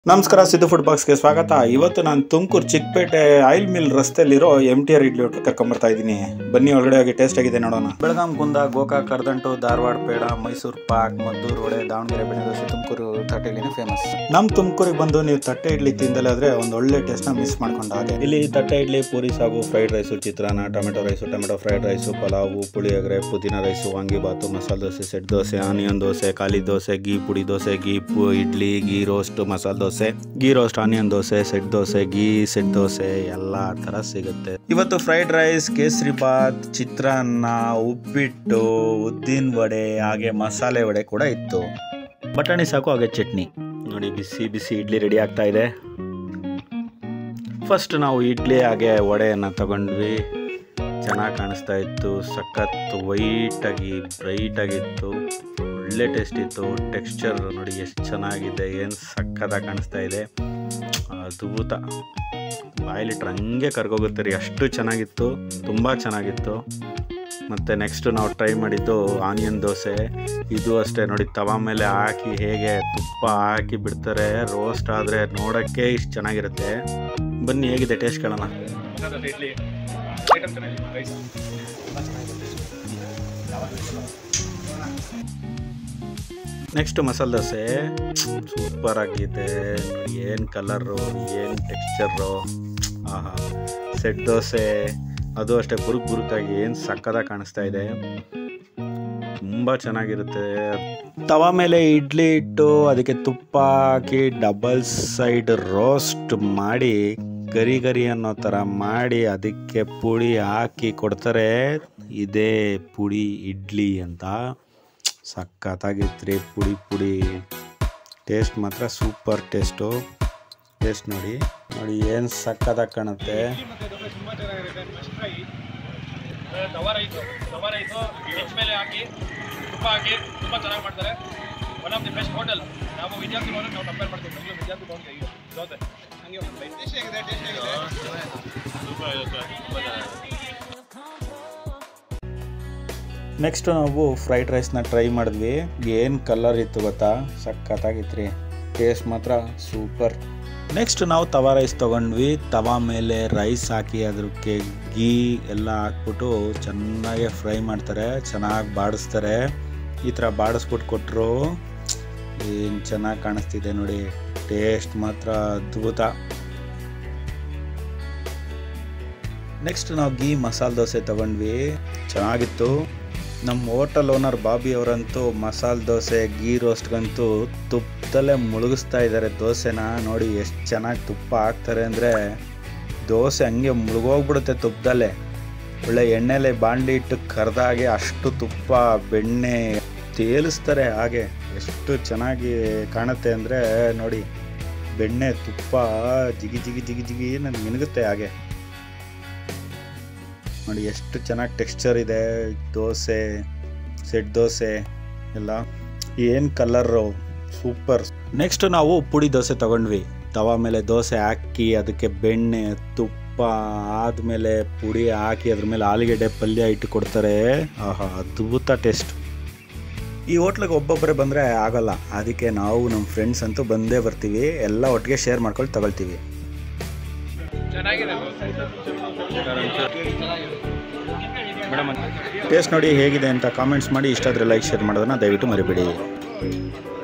ನಮಸ್ಕಾರ ಸಿದ್ದು ಫುಡ್ ಬಾಕ್ಸ್ಗೆ ಸ್ವಾಗತ ಇವತ್ತು ನಾನು ತುಮಕೂರು ಚಿಕ್ಕಪೇಟೆ ಆಯಿಲ್ ಮಿಲ್ ರಸ್ತೆಯಲ್ಲಿರೋ M T R idli hotel ಕರ್ಕೊಂಬರ್ತಾ ಇದ್ದೀನಿ ಬನ್ನಿ ಒಳಗಡೆ ಹೋಗಿ ಟೇಸ್ಟ್ ಆಗಿದೆ ನೋಡೋಣ ಬೆಳಗಾಂ ಕುಂದ ಗೋಕಾಕ್ ಕರ್ದಂಟು ಧಾರವಾಡ ಪೇಡ ಮೈಸೂರು ಪಾಕ್ ಮದ್ದೂರು ವಡೆ ದಾವಣಗೆರೆ ಬೆಣ್ಣೆ ದೋಸೆ ತುಮಕೂರು ತಟ್ಟೆ ಇಡ್ಲಿನೇ ಫೇಮಸ್ ನಮ್ಮ ತುಮಕೂರಿಗೆ ಬಂದು ನೀವು ತಟ್ಟೆ ಇಡ್ಲಿ ತಿಂದಲೇ ಆದ್ರೆ ಒಂದು ಒಳ್ಳೆ ಟೇಸ್ಟ್ನ ಮಿಸ್ ಮಾಡ್ಕೊಂಡ ಹಾಗೆ ಇಲ್ಲಿ ತಟ್ಟೆ idli puri sagu fried rice chitranna tomato rice tomato fried rice pulao puliyogare pudina rice vangibath masala dosa set dosa onion dosa ಖಾಲಿ ದೋಸೆ ಗೀ ಪುಡಿ ದೋಸೆ ಗೀ ಪು idli ghee roast masala dosa ghee roast onion dosa set dosa ghee set dosa ಎಲ್ಲ ತರ ಸಿಗುತ್ತೆ ಇವತ್ತು ಫ್ರೈಡ್ ರೈಸ್ ಕೇಸರಿ ಬಾತ್ ಚಿತ್ರಾನ್ನ ಉಪ್ಪಿಟ್ಟು ಉದ್ದಿನ ವಡೆ ಹಾಗೆ ಮಸಾಲೆ ವಡೆ ಕೂಡ ಇತ್ತು ಬಟಾಣಿ ಸಾಕು ಹಾಗೆ ಚಟ್ನಿ ನೋಡಿ ಬಿಸಿ ಬಿಸಿ ಇಡ್ಲಿ ರೆಡಿ ಆಗ್ತಾ ಇದೆ ಫಸ್ಟ್ ನಾವು ಇಡ್ಲಿ ಹಾಗೆ ವಡೆಯನ್ನು ತಗೊಂಡ್ವಿ ಚೆನ್ನಾಗಿ ಕಾಣಿಸ್ತಾ ಇತ್ತು ಸಖತ್ ವೈಟಾಗಿ ಬ್ರೈಟಾಗಿತ್ತು ಒಳ್ಳೆ ಟೇಸ್ಟ್ ಇತ್ತು ಟೆಕ್ಸ್ಚರ್ ನೋಡಿ ಎಷ್ಟು ಚೆನ್ನಾಗಿದೆ ಏನು ಸಕ್ಕತ್ತಾಗಿ ಕಾಣಿಸ್ತಾ ಇದೆ ಅದ್ಭುತ ಬಾಯಲ್ಲಿಟ್ರೆ ಹಂಗೆ ಕರ್ಗೋಗುತ್ತೆ ರೀ ಅಷ್ಟು ಚೆನ್ನಾಗಿತ್ತು ತುಂಬ ಚೆನ್ನಾಗಿತ್ತು ಮತ್ತು ನೆಕ್ಸ್ಟ್ ನಾವು ಟ್ರೈ ಮಾಡಿದ್ದು ಆನಿಯನ್ ದೋಸೆ ಇದು ಅಷ್ಟೇ ನೋಡಿ ತವಾ ಮೇಲೆ ಹಾಕಿ ಹೇಗೆ ತುಪ್ಪ ಹಾಕಿ ಬಿಡ್ತಾರೆ ರೋಸ್ಟ್ ಆದರೆ ನೋಡೋಕ್ಕೆ ಇಷ್ಟು ಚೆನ್ನಾಗಿರುತ್ತೆ ಬನ್ನಿ ಹೇಗಿದೆ ಟೇಸ್ಟ್ ಕೇಳೋಣ ಇಡ್ಲಿ ಐಟಮ್ ಚೆನ್ನಾಗಿದೆ rice next masala dosa super ಆಗಿದೆ ನೋಡಿ ಏನು ಕಲರು ಏನು ಟೆಕ್ಸ್ಚರು ಆಹಾ ಸೆಟ್ ದೋಸೆ ಅದು ಅಷ್ಟೇ ಬುರುಕ್ ಬುರುಕಾಗಿ ಏನು ಸಕ್ಕದಾಗಿ ಕಾಣಿಸ್ತಾ ಇದೆ ತುಂಬ ಚೆನ್ನಾಗಿರುತ್ತೆ ತವಾ ಮೇಲೆ ಇಡ್ಲಿ ಇಟ್ಟು ಅದಕ್ಕೆ ತುಪ್ಪ ಹಾಕಿ ಡಬಲ್ ಸೈಡ್ ರೋಸ್ಟ್ ಮಾಡಿ ಗರಿ ಗರಿ ಅನ್ನೋ ಥರ ಮಾಡಿ ಅದಕ್ಕೆ ಪುಡಿ ಹಾಕಿ ಕೊಡ್ತಾರೆ ಇದೇ ಪುಡಿ ಇಡ್ಲಿ ಅಂತ ಸಖತ್ತಾಗಿತ್ತು ಪುಡಿ ಪುಡಿ ಟೇಸ್ಟ್ ಮಾತ್ರ ಸೂಪರ್ ಟೇಸ್ಟು ಟೇಸ್ಟ್ ನೋಡಿ ನೋಡಿ ಏನು ಸಖತ್ತಾಗಿ ಕಾಣುತ್ತೆ ಮತ್ತೆ ದೋಸೆ ತುಂಬ ಚೆನ್ನಾಗಿರುತ್ತೆ must try tawa rice tawa rice ಹೆಚ್ ಮೇಲೆ ಹಾಕಿ ತುಪ್ಪ ಹಾಕಿ ತುಂಬ ಚೆನ್ನಾಗಿ ಮಾಡ್ತಾರೆ one of the best hotel ನಾವು ವಿದ್ಯಾರ್ಥಿ ಭವನ ನಾವು ಕಂಪೇರ್ ಮಾಡ್ತೀವಿ ಬೆಂಗಳೂರು ವಿದ್ಯಾರ್ಥಿ ಭವನ್ಗೆ ಇದು ದೋಸೆ ಹಂಗೆ ಒಂದು ಟೇಸ್ಟ್ ಆಗಿದೆ ಟೇಸ್ಟ್ ನೆಕ್ಸ್ಟ್ ನಾವು ಫ್ರೈಡ್ ರೈಸ್ನ ಟ್ರೈ ಮಾಡಿದ್ವಿ ಏನು ಕಲರ್ ಇತ್ತು ಗೊತ್ತಾ ಸಖತ್ತಾಗಿತ್ತು ರೀ ಟೇಸ್ಟ್ ಮಾತ್ರ ಸೂಪರ್ ನೆಕ್ಸ್ಟ್ ನಾವು ತವಾ ರೈಸ್ ತೊಗೊಂಡ್ವಿ ತವಾ ಮೇಲೆ ರೈಸ್ ಹಾಕಿ ಅದಕ್ಕೆ ಗೀ ಎಲ್ಲ ಹಾಕ್ಬಿಟ್ಟು ಚೆನ್ನಾಗಿ ಫ್ರೈ ಮಾಡ್ತಾರೆ ಚೆನ್ನಾಗಿ ಬಾಡಿಸ್ತಾರೆ ಈ ಥರ ಬಾಡಿಸ್ಬಿಟ್ಟು ಕೊಟ್ಟರು ಏನು ಚೆನ್ನಾಗಿ ಕಾಣಿಸ್ತಿದೆ ನೋಡಿ ಟೇಸ್ಟ್ ಮಾತ್ರ ಅದ್ಭುತ ನೆಕ್ಸ್ಟ್ ನಾವು ಗೀ ಮಸಾಲೆ ದೋಸೆ ತಗೊಂಡ್ವಿ ಚೆನ್ನಾಗಿತ್ತು ನಮ್ಮ ಹೋಟೆಲ್ ಓನರ್ ಬಾಬಿ ಅವರಂತೂ ಮಸಾಲೆ ದೋಸೆ ಗೀ ರೋಸ್ಟ್ಗಂತೂ ತುಪ್ಪದಲ್ಲೇ ಮುಳುಗಿಸ್ತಾ ಇದ್ದಾರೆ ದೋಸೆನ ನೋಡಿ ಎಷ್ಟು ಚೆನ್ನಾಗಿ ತುಪ್ಪ ಹಾಕ್ತಾರೆ ಅಂದರೆ ದೋಸೆ ಹಂಗೆ ಮುಳುಗೋಗ್ಬಿಡುತ್ತೆ ತುಪ್ಪದಲ್ಲೇ ಒಳ್ಳೆ ಎಣ್ಣೆಲೆ ಬಾಂಡಿ ಇಟ್ಟು ಕರೆದಾಗೆ ಅಷ್ಟು ತುಪ್ಪ ಬೆಣ್ಣೆ ತೇಲಿಸ್ತಾರೆ ಹಾಗೆ ಎಷ್ಟು ಚೆನ್ನಾಗಿ ಕಾಣುತ್ತೆ ಅಂದರೆ ನೋಡಿ ಬೆಣ್ಣೆ ತುಪ್ಪ ಜಿಗಿ ಜಿಗಿ ಜಿಗಿ ಜಿಗಿ ನನಗೆ ಮಿನುಗುತ್ತೆ ಹಾಗೆ ನೋಡಿ ಎಷ್ಟು ಚೆನ್ನಾಗಿ ಟೆಕ್ಸ್ಚರ್ ಇದೆ ದೋಸೆ ಸೆಟ್ ದೋಸೆ ಎಲ್ಲ ಏನು ಕಲರು ಸೂಪರ್ ನೆಕ್ಸ್ಟ್ ನಾವು ಪುಡಿ ದೋಸೆ ತಗೊಂಡ್ವಿ ತವಾ ಮೇಲೆ ದೋಸೆ ಹಾಕಿ ಅದಕ್ಕೆ ಬೆಣ್ಣೆ ತುಪ್ಪ ಆದಮೇಲೆ ಪುಡಿ ಹಾಕಿ ಅದ್ರ ಮೇಲೆ ಆಲೂಗೆಡ್ಡೆ ಪಲ್ಯ ಇಟ್ಟು ಕೊಡ್ತಾರೆ ಆಹಾ ಅದ್ಭುತ ಟೇಸ್ಟ್ ಈ ಹೋಟ್ಲಿಗೆ ಒಬ್ಬೊಬ್ಬರೇ ಬಂದರೆ ಆಗಲ್ಲ ಅದಕ್ಕೆ ನಾವು ನಮ್ಮ ಫ್ರೆಂಡ್ಸ್ ಅಂತೂ ಬಂದೇ ಬರ್ತೀವಿ ಎಲ್ಲ ಒಟ್ಟಿಗೆ ಶೇರ್ ಮಾಡ್ಕೊಂಡು ತಗೊಳ್ತೀವಿ ಚೆನ್ನಾಗಿದೆ ಟೇಸ್ಟ್ ನೋಡಿ ಹೇಗಿದೆ ಅಂತ ಕಾಮೆಂಟ್ಸ್ ಮಾಡಿ ಇಷ್ಟಾದರೆ ಲೈಕ್ ಶೇರ್ ಮಾಡೋದನ್ನ ದಯವಿಟ್ಟು ಮರಿಬೇಡಿ